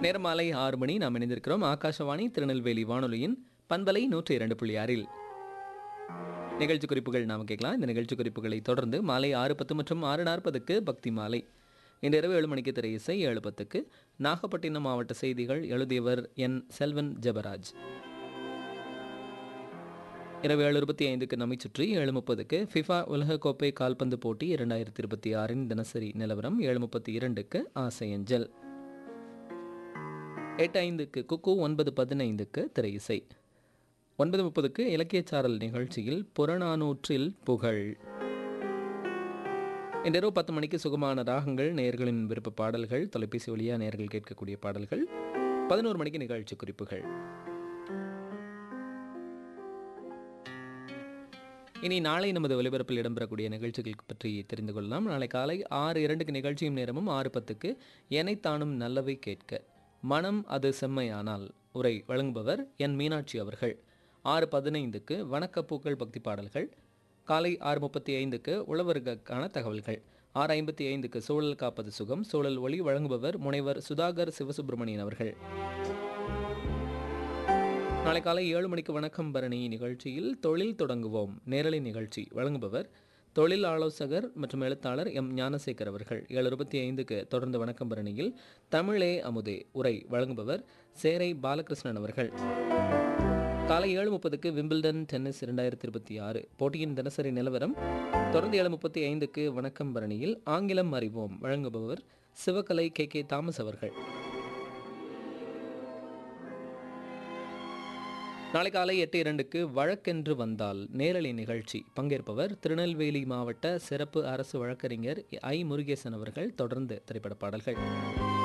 நேரம் மாலை ஆறு மணி நாம் இணைந்திருக்கிறோம் ஆகாஷவாணி திருநெல்வேலி வானொலியின் பண்பலை நூற்றி இரண்டு புள்ளி ஆறில் நிகழ்ச்சி குறிப்புகள் நாம் கேட்கலாம் இந்த நிகழ்ச்சி குறிப்புகளை தொடர்ந்து மாலை ஆறு பத்து மற்றும் ஆறு நாற்பதுக்கு பக்தி மாலை இன்று இரவு ஏழு மணிக்கு திரை இசை ஏழு பத்துக்கு நாகப்பட்டினம் மாவட்ட செய்திகள் எழுதியவர் என் செல்வன் ஜெபராஜ் இரவு ஏழு இருபத்தி ஐந்துக்கு நம்மை சுற்றி ஏழு முப்பதுக்கு ஃபிஃபா உலகக்கோப்பை கால்பந்து போட்டி இரண்டாயிரத்தி இருபத்தி ஆறின் தினசரி நிலவரம் ஏழு முப்பத்தி இரண்டுக்கு ஆசையஞ்சல் எட்டு ஐந்துக்கு குக்கு ஒன்பது பதினைந்துக்கு திரை இசை ஒன்பது முப்பதுக்கு இலக்கியச்சாரல் நிகழ்ச்சியில் புறநானூற்றில் புகழ் இன்றிரவு பத்து மணிக்கு சுகமான ராகங்கள் நேயர்களின் விருப்ப பாடல்கள் தொலைபேசி வழியா நேயர்கள் கேட்கக்கூடிய பாடல்கள் பதினோரு மணிக்கு நிகழ்ச்சி குறிப்புகள் இனி நாளை நமது ஒலிபரப்பில் இடம்பெறக்கூடிய நிகழ்ச்சிகள் பற்றி தெரிந்து கொள்ளலாம் நாளை காலை ஆறு இரண்டுக்கு நிகழ்ச்சியும் நேரமும் ஆறு பத்துக்கு எனைத்தானும் நல்லவை கேட்க மனம் அது செம்மையானால் உரை வழங்குபவர் என் மீனாட்சி அவர்கள் ஆறு பதினைந்துக்கு வணக்கப்பூக்கள் பக்தி பாடல்கள் காலை ஆறு முப்பத்தி ஐந்துக்கு உழவர்களுக்கான தகவல்கள் ஆறு ஐம்பத்தி ஐந்துக்கு சூழல் காப்பது சுகம் சூழல் ஒளி வழங்குபவர் முனைவர் சுதாகர் சிவசுப்பிரமணியன் அவர்கள் நாளை காலை ஏழு மணிக்கு வணக்கம் பரணி நிகழ்ச்சியில் தொழில் தொடங்குவோம் நேரலை நிகழ்ச்சி வழங்குபவர் தொழில் ஆலோசகர் மற்றும் எழுத்தாளர் எம் ஞானசேகர் அவர்கள் ஏழு இருபத்தி ஐந்துக்கு தொடர்ந்து வணக்கம் பரணியில் தமிழே அமுதே உரை வழங்குபவர் சேரை பாலகிருஷ்ணன் அவர்கள் காலை ஏழு முப்பதுக்கு விம்பிள்டன் டென்னிஸ் இரண்டாயிரத்தி இருபத்தி ஆறு போட்டியின் தினசரி நிலவரம் தொடர்ந்து ஏழு முப்பத்தி ஐந்துக்கு வணக்கம் பரணியில் ஆங்கிலம் அறிவோம் வழங்குபவர் சிவகலை கே கே தாமஸ் அவர்கள் நாளை காலை எட்டு இரண்டுக்கு வழக்கென்று வந்தால் நேரலை நிகழ்ச்சி பங்கேற்பவர் திருநெல்வேலி மாவட்ட சிறப்பு அரசு வழக்கறிஞர் ஐ முருகேசன் அவர்கள் தொடர்ந்து திரைப்பட பாடல்கள்